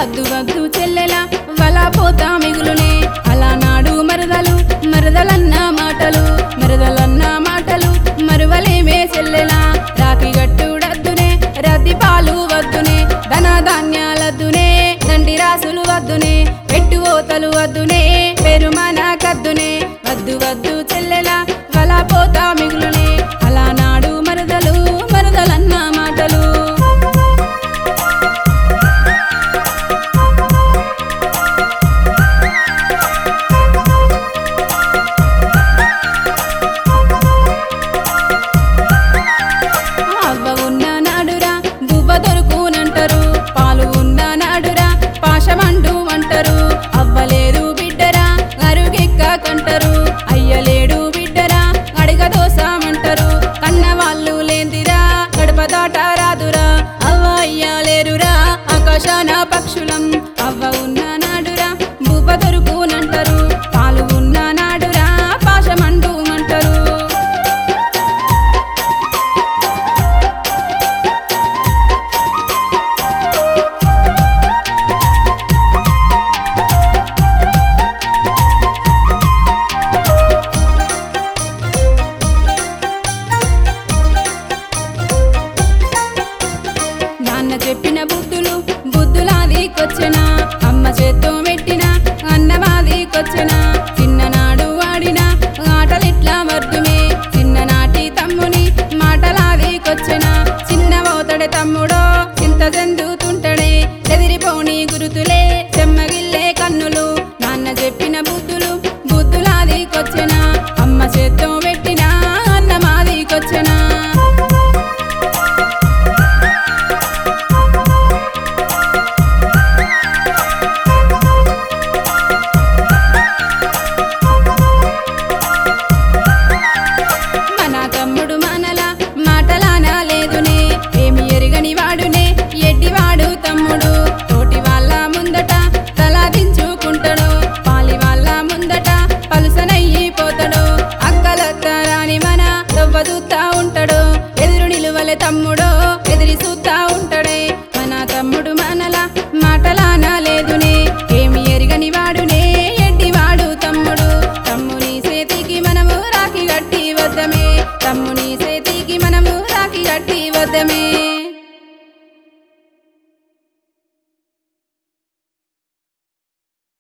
వద్దు వద్దు చెల్లెలా వలా పోతా మిగులునే అలా నాడు మరదలు మరదలన్న మాటలు మరదలన్న మాటలు మరువలేమే చెల్లెలా రాతి గట్టుడద్దునే రద్ది పాలు వద్దునే ధన ధాన్యాలద్దునే దండి రాసులు వద్దునే పెట్టుకోతలు వద్దునే పెరుమన కద్దునే వద్దు వద్దు చెల్లెలా వలా పోతా మిగులునే అలా నాడు మరదలు మరదలన్న మాటలు అవ్వ ఉన్న నాడురా బువ్వ దొరుకునంటారు పాలు ఉన్న నాడురా పాశమండు అంటారు అవ్వలేదు బిడ్డరా అరుగెక్క కంటారు అయ్యలేడు బిడ్డరా అడిగ దోసమంటారు కన్న వాళ్ళు లేందిరా గడప దాట రాదురా అవ్వ అయ్యలేరురా ఆకాశాన పక్షులం అవ్వ ఉన్న నాడురా బువ్వ దొరుకునంటారు పాలు ఉన్న నాడురా పాశమండు అంటారు నాన్న చెప్పిన బుద్ధులు బుద్ధులాదికొచ్చిన అమ్మ చేత్తో మెట్టిన అన్నవాదికొచ్చిన చిన్ననాడు ఆడిన ఆటలిట్లా వర్ధుమే చిన్ననాటి తమ్ముని మాటలాదికొచ్చిన చిన్న ఓతడి తమ్ముడో చింత చెందుతుంటాడే